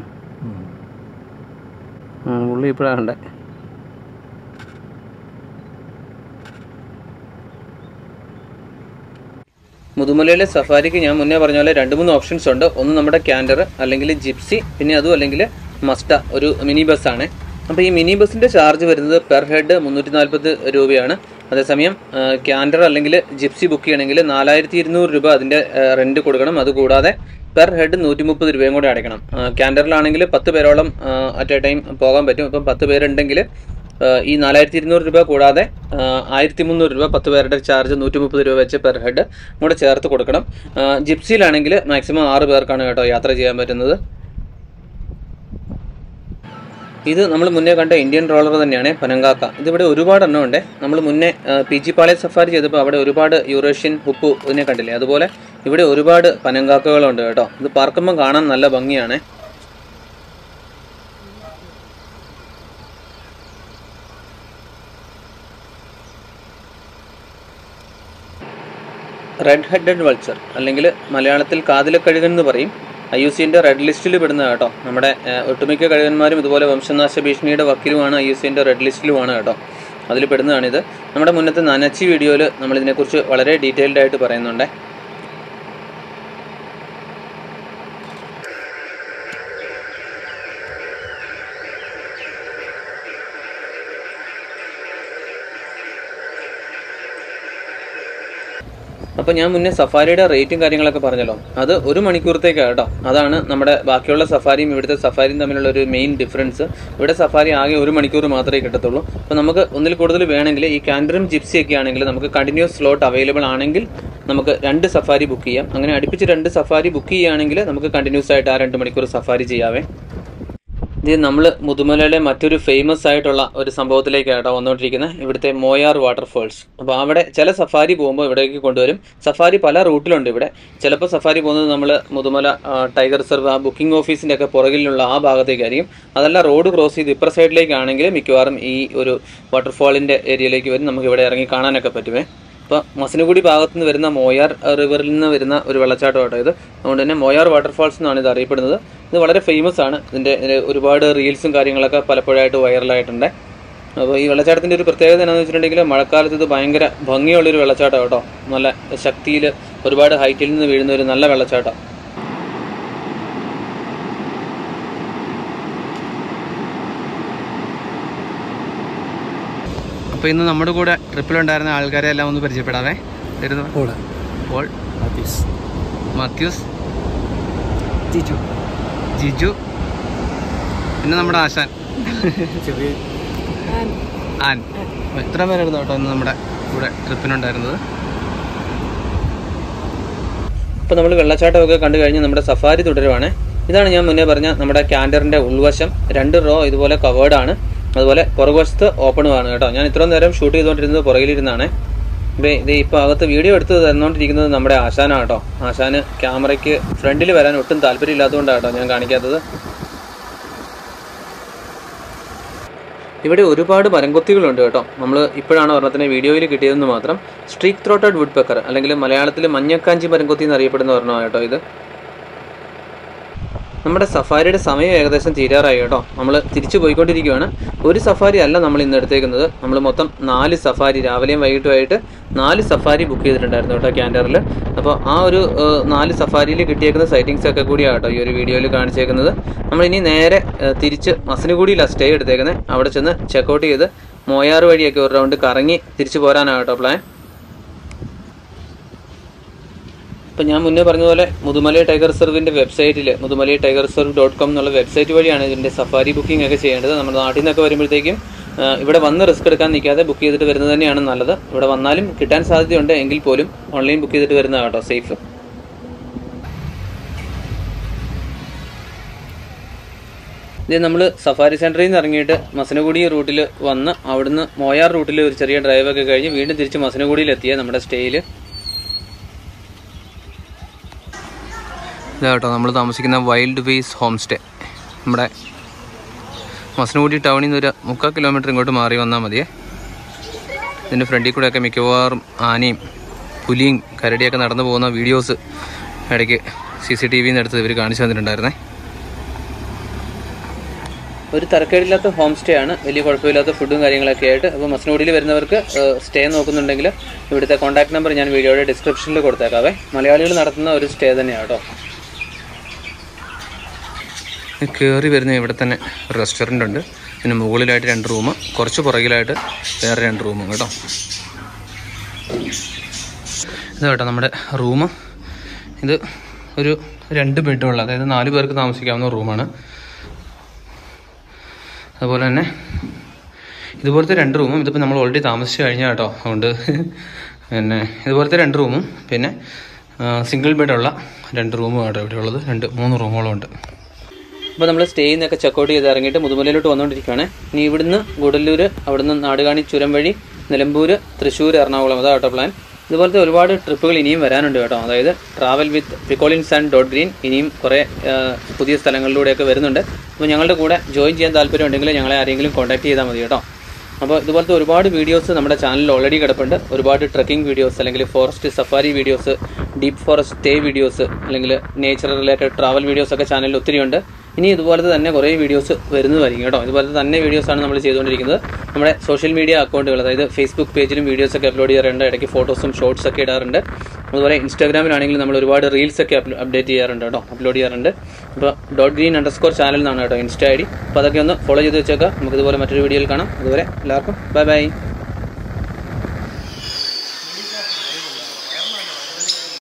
പുള്ളി ഇപ്പോഴാണ് കണ്ടേ മുതുമലയിലെ സഫാരിക്ക് ഞാൻ മുന്നേ പറഞ്ഞ പോലെ രണ്ട് മൂന്ന് ഓപ്ഷൻസ് ഉണ്ട് ഒന്ന് നമ്മുടെ ക്യാൻഡർ അല്ലെങ്കിൽ ജിപ്സി പിന്നെ അതും അല്ലെങ്കിൽ മസ്റ്റ ഒരു മിനി ബസ്സാണ് അപ്പോൾ ഈ മിനി ബസ്സിൻ്റെ ചാർജ് വരുന്നത് പെർ ഹെഡ് മുന്നൂറ്റി നാൽപ്പത് രൂപയാണ് അതേസമയം ക്യാൻഡർ അല്ലെങ്കിൽ ജിപ്സി ബുക്ക് ചെയ്യണമെങ്കിൽ നാലായിരത്തി ഇരുന്നൂറ് രൂപ അതിൻ്റെ റെൻറ്റ് കൊടുക്കണം അതുകൂടാതെ പെർ ഹെഡ് നൂറ്റി മുപ്പത് രൂപയും കൂടെ അടയ്ക്കണം ക്യാൻഡറിലാണെങ്കിൽ പത്ത് പേരോളം അറ്റ് എ ടൈം പോകാൻ പറ്റും ഇപ്പം പത്ത് പേരുണ്ടെങ്കിൽ ആഹ് ഈ നാലായിരത്തി ഇരുന്നൂറ് രൂപ കൂടാതെ ആയിരത്തി മുന്നൂറ് രൂപ പത്ത് പേരുടെ ചാർജ് നൂറ്റി മുപ്പത് രൂപ വെച്ച് പെർ ഹെഡ് കൂടെ ചേർത്ത് കൊടുക്കണം ആഹ് ജിപ്സിയിലാണെങ്കിൽ മാക്സിമം ആറ് പേർക്കാണ് കേട്ടോ യാത്ര ചെയ്യാൻ പറ്റുന്നത് ഇത് നമ്മൾ മുന്നേ കണ്ട ഇന്ത്യൻ റോളർ തന്നെയാണ് പനങ്കാക്ക ഇതിവിടെ ഒരുപാട് എണ്ണം ഉണ്ട് നമ്മൾ മുന്നേ പി ജി പാളയ സഫാരി ചെയ്തപ്പോൾ അവിടെ ഒരുപാട് യൂറേഷ്യൻ ഹുപ്പു ഇതിനെ കണ്ടില്ലേ അതുപോലെ ഇവിടെ ഒരുപാട് പനങ്കാക്കകളുണ്ട് കേട്ടോ ഇത് പറക്കുമ്പം കാണാൻ നല്ല ഭംഗിയാണ് റെഡ് ഹെഡഡ് വൾച്ചർ അല്ലെങ്കിൽ മലയാളത്തിൽ കാതിലക്കഴുകൻ എന്ന് പറയും ഐ യു സിൻ്റെ റെഡ് ലിസ്റ്റിൽ പെടുന്ന കേട്ടോ നമ്മുടെ ഏഹ്, ഒട്ടുമിക്ക കഴുകന്മാരും ഇതുപോലെ വംശനാശ ഭീഷണിയുടെ വക്കീലുമാണ് ഐ യു സിൻ്റെ റെഡ് ലിസ്റ്റിലുമാണ് കേട്ടോ അതിൽ പെടുന്നതാണിത് നമ്മുടെ മുന്നത്തെ നനച്ചി വീഡിയോയിൽ നമ്മൾ ഇതിനെക്കുറിച്ച് വളരെ ഡീറ്റെയിൽഡ് ആയിട്ട് പറയുന്നുണ്ട് അപ്പോൾ ഞാൻ മുന്നേ സഫാരിയുടെ റേറ്റും കാര്യങ്ങളൊക്കെ പറഞ്ഞല്ലോ അത് ഒരു മണിക്കൂറത്തേക്കാണ് കേട്ടോ അതാണ് നമ്മുടെ ബാക്കിയുള്ള സഫാരിയും ഇവിടുത്തെ സഫാരിയും തമ്മിലുള്ള ഒരു മെയിൻ ഡിഫറൻസ് ഇവിടെ സഫാരി ആകെ ഒരു മണിക്കൂർ മാത്രമേ കിട്ടത്തുള്ളൂ അപ്പോൾ നമുക്ക് ഒന്നിൽ കൂടുതൽ വേണമെങ്കിൽ ഈ കാൻഡറും ജിപ്സി ഒക്കെ ആണെങ്കിൽ നമുക്ക് കണ്ടിന്യൂസ് സ്ലോട്ട് അവൈലബിൾ ആണെങ്കിൽ നമുക്ക് രണ്ട് സഫാരി ബുക്ക് ചെയ്യാം അങ്ങനെ അടുപ്പിച്ച് രണ്ട് സഫാരി ബുക്ക് ചെയ്യുകയാണെങ്കിൽ നമുക്ക് കണ്ടിന്യൂസ് ആയിട്ട് ആ രണ്ട് മണിക്കൂർ സഫാരി ചെയ്യാവേ ഇത് നമ്മൾ മുതുമലയിലെ മറ്റൊരു ഫേമസ് ആയിട്ടുള്ള ഒരു സംഭവത്തിലേക്കാണ് കേട്ടോ വന്നുകൊണ്ടിരിക്കുന്നത് ഇവിടുത്തെ മോയാർ വാട്ടർഫോൾസ് അപ്പോൾ അവിടെ ചില സഫാരി പോകുമ്പോൾ ഇവിടേക്ക് കൊണ്ടുവരും സഫാരി പല റൂട്ടിലുണ്ട് ഇവിടെ ചിലപ്പോൾ സഫാരി പോകുന്നത് നമ്മൾ മുതുമല ആ, ടൈഗർ റിസർവ് ആ ബുക്കിംഗ് ഓഫീസിൻ്റെ ഒക്കെ പുറകിലുള്ള ആ ഭാഗത്തേക്കായിരിക്കും അതല്ല റോഡ് ക്രോസ് ചെയ്ത് ഇപ്പുറ സൈഡിലേക്കാണെങ്കിൽ മിക്കവാറും ഈ ഒരു വാട്ടർഫാളിൻ്റെ ഏരിയയിലേക്ക് വരും നമുക്ക് ഇവിടെ ഇറങ്ങി കാണാനൊക്കെ പറ്റുമേ ഇപ്പോൾ മസനഗുഡി ഭാഗത്ത് നിന്ന് വരുന്ന മോയാർ റിവറിൽ നിന്ന് വരുന്ന ഒരു വെള്ളച്ചാട്ടം കേട്ടോ ഇത് അതുകൊണ്ട് തന്നെ മോയാർ വാട്ടർഫാൾസ് എന്നാണ് ഇത് അറിയപ്പെടുന്നത് ഇത് വളരെ ഫേമസ് ആണ് ഇതിൻ്റെ ഇതിൻ്റെ ഒരുപാട് റീൽസും കാര്യങ്ങളൊക്കെ പലപ്പോഴായിട്ട് വൈറലായിട്ടുണ്ട് അപ്പോൾ ഈ വെള്ളച്ചാട്ടത്തിൻ്റെ ഒരു പ്രത്യേകത എന്താണെന്ന് വെച്ചിട്ടുണ്ടെങ്കിൽ മഴക്കാലത്ത് ഇത് ഭയങ്കര ഭംഗിയുള്ളൊരു വെള്ളച്ചാട്ടം കേട്ടോ നല്ല ശക്തിയിൽ ഒരുപാട് ഹൈറ്റിൽ നിന്ന് വീഴുന്ന ഒരു നല്ല വെള്ളച്ചാട്ടം അപ്പോൾ ഇന്ന് നമ്മുടെ കൂടെ ട്രിപ്പിലുണ്ടായിരുന്ന ആൾക്കാരെ എല്ലാം ഒന്ന് പരിചയപ്പെടാവേ വരുന്നു പോൾ മാത്യൂസ് ജിജു പിന്നെ നമ്മുടെ ആശാൻ ആൻ എത്ര പേരായിരുന്നു കേട്ടോ ഇന്ന് നമ്മുടെ ഇവിടെ ട്രിപ്പിനുണ്ടായിരുന്നത് അപ്പോൾ നമ്മൾ വെള്ളച്ചാട്ടമൊക്കെ കണ്ടു കഴിഞ്ഞ് നമ്മുടെ സഫാരി തുടരുവാണ് ഇതാണ് ഞാൻ മുന്നേ പറഞ്ഞ നമ്മുടെ ക്യാൻഡറിന്റെ ഉൾവശം രണ്ട് റോ ഇതുപോലെ കവേർഡ് ആണ് അതുപോലെ പുറകുവശത്ത് ഓപ്പണുമാണ് കേട്ടോ ഞാൻ ഇത്രയും നേരം ഷൂട്ട് ചെയ്തുകൊണ്ടിരുന്നത് പുറകിലിരുന്നാണ് ഇപ്പം ഇത് ഇപ്പോൾ അകത്ത് വീഡിയോ എടുത്ത് തന്നുകൊണ്ടിരിക്കുന്നത് നമ്മുടെ ആശാനാണ് കേട്ടോ ആശാന് ക്യാമറയ്ക്ക് ഫ്രണ്ടിൽ വരാൻ ഒട്ടും താല്പര്യമില്ലാത്തതുകൊണ്ടാണ് കേട്ടോ ഞാൻ കാണിക്കാത്തത് ഇവിടെ ഒരുപാട് മരംകൊത്തികളുണ്ട് കേട്ടോ നമ്മൾ ഇപ്പോഴാണ് ഒരെണ്ണത്തിനെ വീഡിയോയിൽ കിട്ടിയതെന്ന് മാത്രം സ്ട്രീക്ക് ത്രോട്ടഡ് വുഡ് പെക്കർ അല്ലെങ്കിൽ മലയാളത്തിൽ മഞ്ഞക്കാഞ്ചി മരംകൊത്തി എന്നറിയപ്പെടുന്ന ഒരെണ്ണമാണ് കേട്ടോ ഇത് നമ്മുടെ സഫാരിയുടെ സമയം ഏകദേശം തീരാറായി കേട്ടോ നമ്മൾ തിരിച്ചു പോയിക്കൊണ്ടിരിക്കുകയാണ് ഒരു സഫാരി അല്ല നമ്മൾ ഇന്ന് എടുത്തേക്കുന്നത് നമ്മൾ മൊത്തം നാല് സഫാരി രാവിലെയും വൈകിട്ടുമായിട്ട് നാല് സഫാരി ബുക്ക് ചെയ്തിട്ടുണ്ടായിരുന്നു കേട്ടോ ക്യാൻഡറിൽ അപ്പോൾ ആ ഒരു ഏഹ്, നാല് സഫാരിയിൽ കിട്ടിയേക്കുന്ന സൈറ്റിങ്സ് ഒക്കെ കൂടിയാണ് കേട്ടോ ഈ ഒരു വീഡിയോയിൽ കാണിച്ചേക്കുന്നത് നമ്മൾ ഇനി നേരെ ഏഹ്, തിരിച്ച് മസനഗുഡിയിലാണ് സ്റ്റേ എടുത്തേക്കുന്നത് അവിടെ ചെന്ന് ചെക്കൗട്ട് ചെയ്ത് മോയാർ വഴിയൊക്കെ ഒരു റൗണ്ട് കറങ്ങി തിരിച്ചു പോരാനാണ് കേട്ടോ പ്ലാൻ ഇപ്പം ഞാൻ മുന്നേ പറഞ്ഞ പോലെ മുതുമലൈ ടൈഗർ റിസർവിൻ്റെ വെബ്സൈറ്റിൽ Mudumalai tiger reserve dot com എന്നുള്ള വെബ്സൈറ്റ് വഴിയാണ് ഇതിൻ്റെ സഫാരി ബുക്കിംഗ് ഒക്കെ ചെയ്യേണ്ടത് നമ്മുടെ നാട്ടിൽ നിന്നൊക്കെ വരുമ്പോഴത്തേക്കും ആ, ഇവിടെ വന്ന് റിസ്ക് എടുക്കാൻ നിൽക്കാതെ ബുക്ക് ചെയ്തിട്ട് വരുന്നത് തന്നെയാണ് നല്ലത് ഇവിടെ വന്നാലും കിട്ടാൻ സാധ്യതയുണ്ട് എങ്കിൽ പോലും ഓൺലൈൻ ബുക്ക് ചെയ്തിട്ട് വരുന്നതാണ് കേട്ടോ സേഫ് ഇത് നമ്മൾ സഫാരി സെൻറ്ററിൽ നിന്ന് ഇറങ്ങിയിട്ട് മസനഗുഡി റൂട്ടിൽ വന്ന് അവിടുന്ന് മോയാർ റൂട്ടിൽ ഒരു ചെറിയ ഡ്രൈവൊക്കെ കഴിഞ്ഞ് വീണ്ടും തിരിച്ച് മസനഗുഡിയിൽ എത്തിയ നമ്മുടെ സ്റ്റേയിൽ ഇതാ കേട്ടോ നമ്മൾ താമസിക്കുന്ന വൈൽഡ് വേസ് ഹോം സ്റ്റേ നമ്മുടെ മസനഗുഡി ടൗണിൽ നിന്ന് ഒരു മുക്കാൽ കിലോമീറ്റർ ഇങ്ങോട്ട് മാറി വന്നാൽ മതിയേ ഇതിൻ്റെ ഫ്രണ്ടിൽ കൂടെയൊക്കെ മിക്കവാറും ആനയും പുലിയും കരടിയൊക്കെ നടന്നു പോകുന്ന വീഡിയോസ് ഇടയ്ക്ക് സി സി ടി വിന്ന് എടുത്ത് ഇവർ കാണിച്ചു തന്നിട്ടുണ്ടായിരുന്നേ ഒരു തരക്കേടില്ലാത്ത ഹോം സ്റ്റേ ആണ് വലിയ കുഴപ്പമില്ലാത്ത ഫുഡും കാര്യങ്ങളൊക്കെ ആയിട്ട് അപ്പോൾ മസനഗുഡിയിൽ വരുന്നവർക്ക് സ്റ്റേ നോക്കുന്നുണ്ടെങ്കിൽ ഇവിടുത്തെ കോൺടാക്ട് നമ്പർ ഞാൻ വീഡിയോയുടെ ഡിസ്ക്രിപ്ഷനിൽ കൊടുത്തേക്കാവേ മലയാളികൾ നടത്തുന്ന ഒരു സ്റ്റേ തന്നെയാണ് കേട്ടോ കയറി വരുന്ന ഇവിടെ തന്നെ ഒരു റെസ്റ്റോറൻ്റ് ഉണ്ട് പിന്നെ മുകളിലായിട്ട് രണ്ട് റൂം കുറച്ച് പുറകിലായിട്ട് വേറെ രണ്ട് റൂമും കേട്ടോ ഇത് കേട്ടോ നമ്മുടെ റൂം ഇത് ഒരു രണ്ട് ബെഡുള്ള അതായത് നാല് പേർക്ക് താമസിക്കാവുന്ന റൂമാണ് അതുപോലെ തന്നെ ഇതുപോലത്തെ രണ്ട് റൂമും ഇതിപ്പോൾ നമ്മൾ ഓൾറെഡി താമസിച്ച് കഴിഞ്ഞാൽ കേട്ടോ അതുകൊണ്ട് പിന്നെ ഇതുപോലത്തെ രണ്ട് റൂമും പിന്നെ സിംഗിൾ ബെഡുള്ള രണ്ട് റൂമും കേട്ടോ ഇവിടെ ഉള്ളത് രണ്ട് മൂന്ന് റൂമുകളും ഉണ്ട് അപ്പോൾ നമ്മൾ സ്റ്റേ ചെയ്യുന്നൊക്കെ ചെക്കൗട്ട് ചെയ്ത് ഇറങ്ങിയിട്ട് മുതുമലയിലോട്ട് വന്നുകൊണ്ടിരിക്കുകയാണ് ഇനി ഇവിടുന്ന് ഗുഡല്ലൂർ അവിടുന്ന് നാടുകാണി ചുരം വഴി നിലമ്പൂർ തൃശ്ശൂർ എറണാകുളം അതാ കേട്ടോ പ്ലാൻ ഇതുപോലത്തെ ഒരുപാട് ട്രിപ്പുകൾ ഇനിയും വരാനുണ്ട് കേട്ടോ അതായത് travel with Picolins and dot green ഇനിയും കുറേ ആ, പുതിയ സ്ഥലങ്ങളിലൂടെയൊക്കെ വരുന്നുണ്ട് അപ്പോൾ ഞങ്ങളുടെ കൂടെ ജോയിൻ ചെയ്യാൻ താല്പര്യമുണ്ടെങ്കിൽ ഞങ്ങളെ ആരെങ്കിലും കോൺടാക്ട് ചെയ്താൽ മതി കേട്ടോ അപ്പോൾ ഇതുപോലത്തെ ഒരുപാട് വീഡിയോസ് നമ്മുടെ ചാനലിൽ ഓൾറെഡി കിടപ്പുണ്ട് ഒരുപാട് ട്രക്കിംഗ് വീഡിയോസ് അല്ലെങ്കിൽ forest safari videos deep forest stay videos അല്ലെങ്കിൽ നേച്ചർ റിലേറ്റഡ് ട്രാവൽ വീഡിയോസ് ഒക്കെ ചാനലിൽ ഒത്തിരി ഉണ്ട് ഇനി ഇതുപോലത്തെ തന്നെ കുറേ വീഡിയോസ് വരുന്നതായിരിക്കും കേട്ടോ ഇതുപോലത്തെ തന്നെ വീഡിയോസാണ് നമ്മൾ ചെയ്തുകൊണ്ടിരിക്കുന്നത് നമ്മുടെ സോഷ്യൽ മീഡിയ അക്കൗണ്ടുകൾ അതായത് ഫേസ്ബുക്ക് പേജിലും വീഡിയോസ് ഒക്കെ അപ്ലോഡ് ചെയ്യാറുണ്ട് ഇടയ്ക്ക് ഫോട്ടോസും ഷോർട്സ് ഒക്കെ ഇടാറുണ്ട് അതുപോലെ ഇൻസ്റ്റാഗ്രാമിലാണെങ്കിൽ നമ്മൾ ഒരുപാട് റീൽസ് ഒക്കെ അപ്ഡേറ്റ് ചെയ്യാറുണ്ട് കേട്ടോ അപ്ലോഡ് ചെയ്യാറുണ്ട് അപ്പോൾ ഡോട്ട് ഗ്രീൻ അണ്ടർസ്കോർ ചാനൽ എന്നാണ് കേട്ടോ ഇൻസ്റ്റ ഐ ഡി അപ്പോൾ അതൊക്കെ ഒന്ന് ഫോളോ ചെയ്ത് വെച്ചേക്കാം നമുക്ക് ഇതുപോലെ മറ്റൊരു വീഡിയോയിൽ കാണാം അതുവരെ എല്ലാവർക്കും ബൈ ബൈ